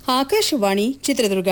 ಆಕಾಶವಾಣಿ ಚಿತ್ರದುರ್ಗ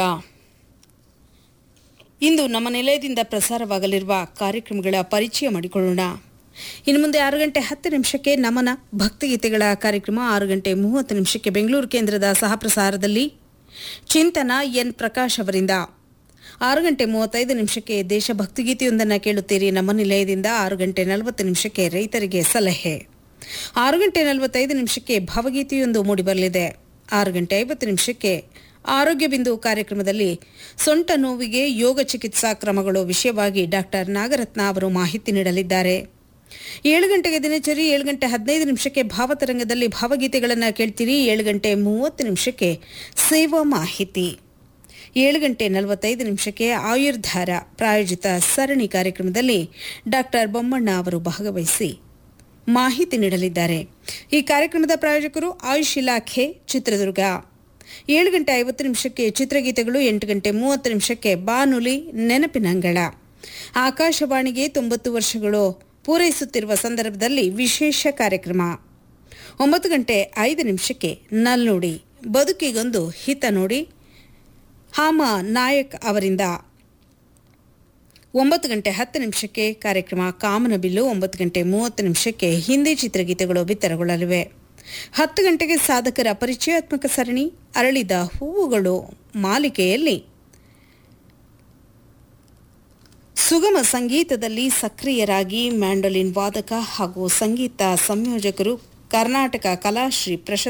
ಇಂದು ನಮ್ಮ ನಿಲಯದಿಂದ ಪ್ರಸಾರವಾಗಲಿರುವ ಕಾರ್ಯಕ್ರಮಗಳ ಪರಿಚಯ ಮಾಡಿಕೊಳ್ಳೋಣ ಇನ್ನು ಮುಂದೆ ಆರು ಗಂಟೆ ಹತ್ತು ನಿಮಿಷಕ್ಕೆ ನಮನ ಭಕ್ತಿಗೀತೆಗಳ ಕಾರ್ಯಕ್ರಮ ಆರು ಗಂಟೆ ಮೂವತ್ತು ನಿಮಿಷಕ್ಕೆ ಬೆಂಗಳೂರು ಕೇಂದ್ರದ ಸಹಪ್ರಸಾರದಲ್ಲಿ ಚಿಂತನ ಎನ್ ಪ್ರಕಾಶ್ ಅವರಿಂದ ಆರು ಗಂಟೆ ಮೂವತ್ತೈದು ನಿಮಿಷಕ್ಕೆ ದೇಶಭಕ್ತಿಗೀತೆಯೊಂದನ್ನು ಕೇಳುತ್ತೀರಿ ನಮ್ಮ ನಿಲಯದಿಂದ ಆರು ಗಂಟೆ ನಲವತ್ತು ನಿಮಿಷಕ್ಕೆ ರೈತರಿಗೆ ಸಲಹೆ ಆರು ಗಂಟೆ ನಲವತ್ತೈದು ನಿಮಿಷಕ್ಕೆ ಭಾವಗೀತೆಯೊಂದು ಮೂಡಿಬರಲಿದೆ ಆರು ಗಂಟೆ ಐವತ್ತು ನಿಮಿಷಕ್ಕೆ ಆರೋಗ್ಯ ಬಿಂದು ಕಾರ್ಯಕ್ರಮದಲ್ಲಿ ಸೊಂಟ ನೋವಿಗೆ ಯೋಗ ಚಿಕಿತ್ಸಾ ಕ್ರಮಗಳು ವಿಷಯವಾಗಿ ಡಾಕ್ಟರ್ ನಾಗರತ್ನ ಅವರು ಮಾಹಿತಿ ನೀಡಲಿದ್ದಾರೆ ಏಳು ಗಂಟೆಗೆ ದಿನಚರಿ ಏಳು ಗಂಟೆ ಹದಿನೈದು ನಿಮಿಷಕ್ಕೆ ಭಾವತರಂಗದಲ್ಲಿ ಭಾವಗೀತೆಗಳನ್ನು ಕೇಳ್ತೀರಿ ಏಳು ಗಂಟೆ ಮೂವತ್ತು ನಿಮಿಷಕ್ಕೆ ಸೇವಾ ಮಾಹಿತಿ ಏಳು ಗಂಟೆ ನಲವತ್ತೈದು ನಿಮಿಷಕ್ಕೆ ಆಯುರ್ಧಾರ ಪ್ರಾಯೋಜಿತ ಸರಣಿ ಕಾರ್ಯಕ್ರಮದಲ್ಲಿ ಡಾಕ್ಟರ್ ಬೊಮ್ಮಣ್ಣ ಅವರು ಭಾಗವಹಿಸಿ ಮಾಹಿತಿ ನೀಡಲಿದ್ದಾರೆ ಈ ಕಾರ್ಯಕ್ರಮದ ಪ್ರಾಯೋಜಕರು ಆಯುಷ್ ಇಲಾಖೆ ಚಿತ್ರದುರ್ಗ ಏಳು ಗಂಟೆ ಐವತ್ತು ನಿಮಿಷಕ್ಕೆ ಚಿತ್ರಗೀತೆಗಳು ಎಂಟು ಗಂಟೆ ಮೂವತ್ತು ನಿಮಿಷಕ್ಕೆ ಬಾನುಲಿ ನೆನಪಿನಂಗಳ ಆಕಾಶವಾಣಿಗೆ ತೊಂಬತ್ತು ವರ್ಷಗಳು ಪೂರೈಸುತ್ತಿರುವ ಸಂದರ್ಭದಲ್ಲಿ ವಿಶೇಷ ಕಾರ್ಯಕ್ರಮ ಒಂಬತ್ತು ಗಂಟೆ ಐದು ನಿಮಿಷಕ್ಕೆ ನಲ್ನುಡಿ ಬದುಕಿಗೊಂದು ಹಿತ ನೋಡಿ ಹಾಮ ನಾಯಕ್ ಅವರಿಂದ ಒಂಬತ್ತು ಗಂಟೆ ಹತ್ತು ನಿಮಿಷಕ್ಕೆ ಕಾರ್ಯಕ್ರಮ ಕಾಮನಬಿಲ್ಲು ಒಂಬತ್ತು ಗಂಟೆ ಮೂವತ್ತು ನಿಮಿಷಕ್ಕೆ ಹಿಂದಿ ಚಿತ್ರಗೀತೆಗಳು ಬಿತ್ತರಗೊಳ್ಳಲಿವೆ ಹತ್ತು ಗಂಟೆಗೆ ಸಾಧಕರ ಪರಿಚಯಾತ್ಮಕ ಸರಣಿ ಅರಳಿದ ಹೂವುಗಳು ಮಾಲಿಕೆಯಲ್ಲಿ ಸುಗಮ ಸಂಗೀತದಲ್ಲಿ ಸಕ್ರಿಯರಾಗಿ ಮ್ಯಾಂಡೋಲಿನ್ ವಾದಕ ಹಾಗೂ ಸಂಗೀತ ಸಂಯೋಜಕರು ಕರ್ನಾಟಕ ಕಲಾಶ್ರೀ ಪ್ರಶಸ್ತಿ